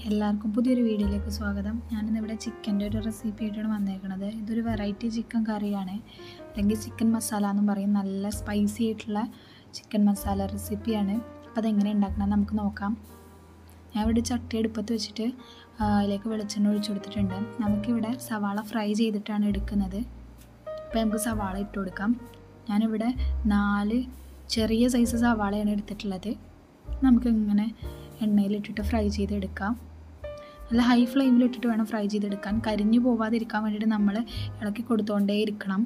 എല്ലാവർക്കും പുതിയൊരു വീഡിയോയിലേക്ക് സ്വാഗതം ഞാനിന്ന് ഇവിടെ ചിക്കൻ്റെ ഒരു റെസിപ്പി ആയിട്ടാണ് വന്നേക്കുന്നത് ഇതൊരു വെറൈറ്റി ചിക്കൻ കറിയാണ് അല്ലെങ്കിൽ ചിക്കൻ മസാല എന്നും പറയും നല്ല സ്പൈസി ആയിട്ടുള്ള ചിക്കൻ മസാല റെസിപ്പിയാണ് അപ്പോൾ അതെങ്ങനെ ഉണ്ടാക്കണം നമുക്ക് നോക്കാം ഞാൻ ഇവിടെ ചട്ടി അടുപ്പത്ത് വെച്ചിട്ട് ആ, അതിലേക്ക് വെളിച്ചെണ്ണ ഒഴിച്ചു കൊടുത്തിട്ടുണ്ട് നമുക്കിവിടെ സവാള ഫ്രൈ ചെയ്തിട്ടാണ് എടുക്കുന്നത് അപ്പോൾ നമുക്ക് സവാള ഇട്ട് കൊടുക്കാം ഞാനിവിടെ നാല് ചെറിയ സൈസ് സവാളയാണ് എടുത്തിട്ടുള്ളത് നമുക്ക് ഇങ്ങനെ എണ്ണയിലിട്ടിട്ട് ഫ്രൈ ചെയ്തെടുക്കാം നല്ല ഹൈ ഫ്ലെയിമിലിട്ടിട്ട് വേണം ഫ്രൈ ചെയ്തെടുക്കാൻ കരിഞ്ഞു പോവാതിരിക്കാൻ വേണ്ടിയിട്ട് നമ്മൾ ഇളക്കി കൊടുത്തുകൊണ്ടേ ഇരിക്കണം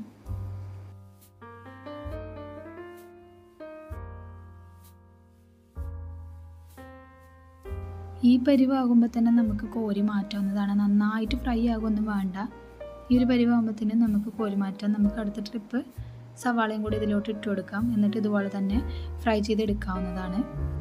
ഈ പരിവാകുമ്പോൾ തന്നെ നമുക്ക് കോരി മാറ്റാവുന്നതാണ് നന്നായിട്ട് ഫ്രൈ ആകുമൊന്നും വേണ്ട ഈ ഒരു പരിവാകുമ്പോഴത്തേനും നമുക്ക് കോരി മാറ്റാം നമുക്ക് അടുത്ത ട്രിപ്പ് സവാളയും കൂടി ഇതിലോട്ട് ഇട്ട് കൊടുക്കാം എന്നിട്ട് ഇതുപോലെ തന്നെ ഫ്രൈ ചെയ്തെടുക്കാവുന്നതാണ്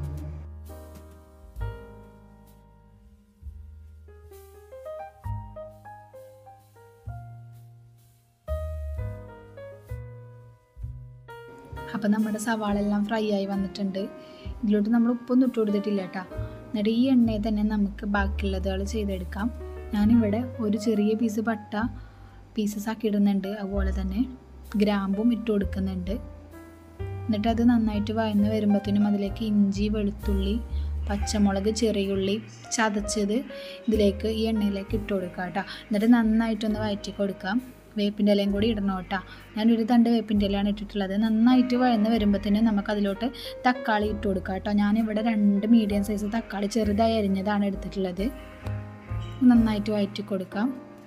അപ്പം നമ്മുടെ സവാള എല്ലാം ഫ്രൈ ആയി വന്നിട്ടുണ്ട് ഇതിലോട്ട് നമ്മൾ ഉപ്പൊന്നും ഇട്ട് കൊടുത്തിട്ടില്ല കേട്ടോ എന്നിട്ട് ഈ എണ്ണയിൽ തന്നെ നമുക്ക് ബാക്കിയുള്ളതുകൾ ചെയ്തെടുക്കാം ഞാനിവിടെ ഒരു ചെറിയ പീസ് പട്ട പീസസ് ആക്കി ഇടുന്നുണ്ട് അതുപോലെ തന്നെ ഗ്രാമ്പും ഇട്ട് കൊടുക്കുന്നുണ്ട് എന്നിട്ട് അത് നന്നായിട്ട് വയന്ന് വരുമ്പോഴത്തേനും അതിലേക്ക് ഇഞ്ചി വെളുത്തുള്ളി പച്ചമുളക് ചെറിയുള്ളി ചതച്ചത് ഇതിലേക്ക് ഈ എണ്ണയിലേക്ക് ഇട്ട് കൊടുക്കുക കേട്ടോ എന്നിട്ട് നന്നായിട്ടൊന്ന് വഴറ്റി കൊടുക്കാം വേപ്പിൻ്റെ ഇലയും കൂടി ഇടണം കേട്ടോ ഞാനൊരു തണ്ട് വേപ്പിൻ്റെ ഇലയാണ് ഇട്ടിട്ടുള്ളത് നന്നായിട്ട് വഴന്ന് വരുമ്പോഴത്തേനും നമുക്ക് അതിലോട്ട് തക്കാളി ഇട്ട് കൊടുക്കാം കേട്ടോ ഞാനിവിടെ രണ്ട് മീഡിയം സൈസ് തക്കാളി ചെറുതായി അരിഞ്ഞതാണ് എടുത്തിട്ടുള്ളത് നന്നായിട്ട് വഴറ്റി കൊടുക്കാം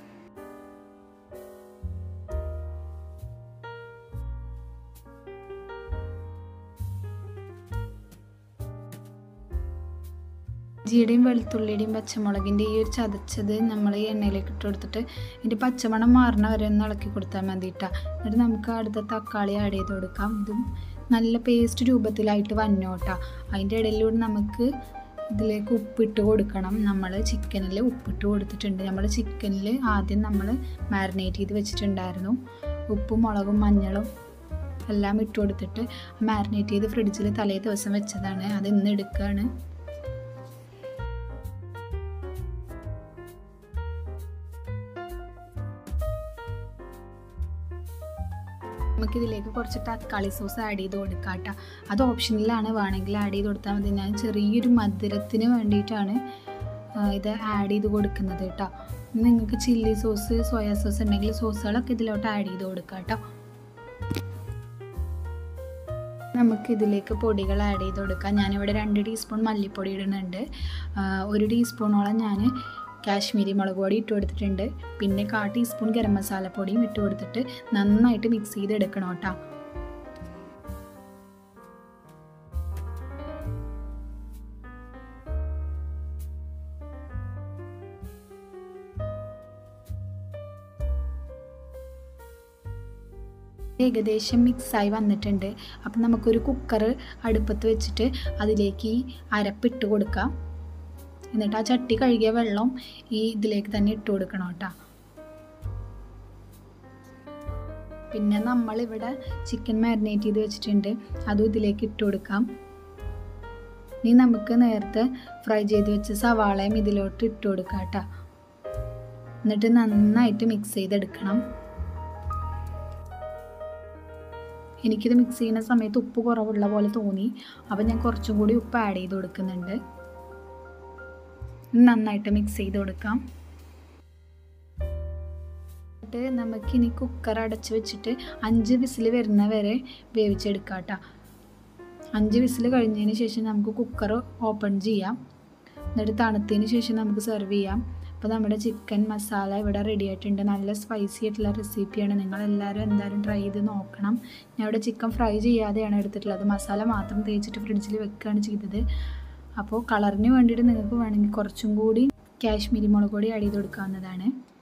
ഇഞ്ചിയുടെയും വെളുത്തുള്ളിയുടെയും പച്ചമുളകിൻ്റെ ഈ ഒരു ചതച്ചത് നമ്മൾ ഈ എണ്ണയിലേക്ക് ഇട്ട് കൊടുത്തിട്ട് ഇതിൻ്റെ പച്ചമണം മാറണ വരെ ഒന്ന് ഇളക്കി കൊടുത്താൽ മതി കേട്ടോ എന്നിട്ട് നമുക്ക് അടുത്ത തക്കാളി ആഡ് ചെയ്ത് കൊടുക്കാം ഇതും നല്ല പേസ്റ്റ് രൂപത്തിലായിട്ട് വന്നോ കേട്ടോ അതിൻ്റെ ഇടയിലൂടെ നമുക്ക് ഇതിലേക്ക് ഉപ്പിട്ട് കൊടുക്കണം നമ്മൾ ചിക്കനിൽ ഉപ്പിട്ട് കൊടുത്തിട്ടുണ്ട് നമ്മൾ ചിക്കനിൽ ആദ്യം നമ്മൾ മാരിനേറ്റ് ചെയ്ത് വെച്ചിട്ടുണ്ടായിരുന്നു ഉപ്പും മുളകും മഞ്ഞളും എല്ലാം ഇട്ട് കൊടുത്തിട്ട് മാരിനേറ്റ് ചെയ്ത് ഫ്രിഡ്ജിൽ തലേ ദിവസം വെച്ചതാണ് അത് ഇന്ന് എടുക്കുകയാണ് നമുക്കിതിലേക്ക് കുറച്ച് തക്കാളി സോസ് ആഡ് ചെയ്ത് കൊടുക്കാം കേട്ടോ അത് ഓപ്ഷനിലാണ് വേണമെങ്കിൽ ആഡ് ചെയ്ത് കൊടുത്താൽ മതി ഞാൻ ചെറിയൊരു മധുരത്തിന് വേണ്ടിയിട്ടാണ് ആ, ഇത് ആഡ് ചെയ്ത് കൊടുക്കുന്നത് കേട്ടോ ഇനി നിങ്ങൾക്ക് ചില്ലി സോസ് സോയാ സോസ് ഉണ്ടെങ്കിൽ സോസുകളൊക്കെ ഇതിലോട്ട് ആഡ് ചെയ്ത് കൊടുക്കാം കേട്ടോ നമുക്ക് ഇതിലേക്ക് പൊടികൾ ആഡ് ചെയ്ത് കൊടുക്കാം ഞാനിവിടെ രണ്ട് ടീസ്പൂൺ മല്ലിപ്പൊടി ഇടുന്നുണ്ട് ആ, ഒരു ടീസ്പൂണോളം ഞാൻ കാശ്മീരി മുളക് പൊടി ഇട്ട് കൊടുത്തിട്ടുണ്ട് പിന്നെ കാ ടീസ്പൂൺ ഗരം മസാലപ്പൊടിയും ഇട്ട് കൊടുത്തിട്ട് നന്നായിട്ട് മിക്സ് ചെയ്തെടുക്കണം കേട്ടോ ഏകദേശം മിക്സായി വന്നിട്ടുണ്ട് അപ്പം നമുക്കൊരു കുക്കർ അടുപ്പത്ത് വെച്ചിട്ട് അതിലേക്ക് ഈ അരപ്പിട്ട് കൊടുക്കാം എന്നിട്ട് ആ ചട്ടി കഴുകിയ വെള്ളം ഈ ഇതിലേക്ക് തന്നെ ഇട്ട് കൊടുക്കണം കേട്ടോ പിന്നെ നമ്മളിവിടെ ചിക്കൻ മാരിനേറ്റ് ചെയ്ത് വെച്ചിട്ടുണ്ട് അതും ഇതിലേക്ക് ഇട്ട് കൊടുക്കാം ഇനി നമുക്ക് നേരത്തെ ഫ്രൈ ചെയ്ത് വെച്ച സവാളയും ഇതിലോട്ട് ഇട്ട് കൊടുക്കാം കേട്ടോ എന്നിട്ട് നന്നായിട്ട് മിക്സ് ചെയ്തെടുക്കണം എനിക്കിത് മിക്സ് ചെയ്യുന്ന സമയത്ത് ഉപ്പ് കുറവുള്ള പോലെ തോന്നി അപ്പം ഞാൻ കുറച്ചും കൂടി ഉപ്പ് ആഡ് ചെയ്ത് കൊടുക്കുന്നുണ്ട് നന്നായിട്ട് മിക്സ് ചെയ്ത് കൊടുക്കാം എന്നിട്ട് നമുക്കിനി കുക്കർ അടച്ച് വെച്ചിട്ട് അഞ്ച് വിസിൽ വരുന്ന വരെ വേവിച്ചെടുക്കാം കേട്ടോ അഞ്ച് വിസിൽ കഴിഞ്ഞതിന് ശേഷം നമുക്ക് കുക്കർ ഓപ്പൺ ചെയ്യാം എന്നിട്ട് തണുത്തതിന് ശേഷം നമുക്ക് സെർവ് ചെയ്യാം അപ്പോൾ നമ്മുടെ ചിക്കൻ മസാല ഇവിടെ റെഡി ആയിട്ടുണ്ട് നല്ല സ്പൈസി ആയിട്ടുള്ള റെസിപ്പിയാണ് നിങ്ങൾ എല്ലാവരും എന്തായാലും ട്രൈ ചെയ്ത് നോക്കണം ഞാൻ ഇവിടെ ചിക്കൻ ഫ്രൈ ചെയ്യാതെയാണ് എടുത്തിട്ടുള്ളത് മസാല മാത്രം തേച്ചിട്ട് ഫ്രിഡ്ജിൽ വെക്കുകയാണ് ചെയ്തത് അപ്പോൾ കളറിന് വേണ്ടിയിട്ട് നിങ്ങൾക്ക് വേണമെങ്കിൽ കുറച്ചും കൂടി കാശ്മീരി മുളക് പൊടി ആഡ് ചെയ്ത് കൊടുക്കാവുന്നതാണ്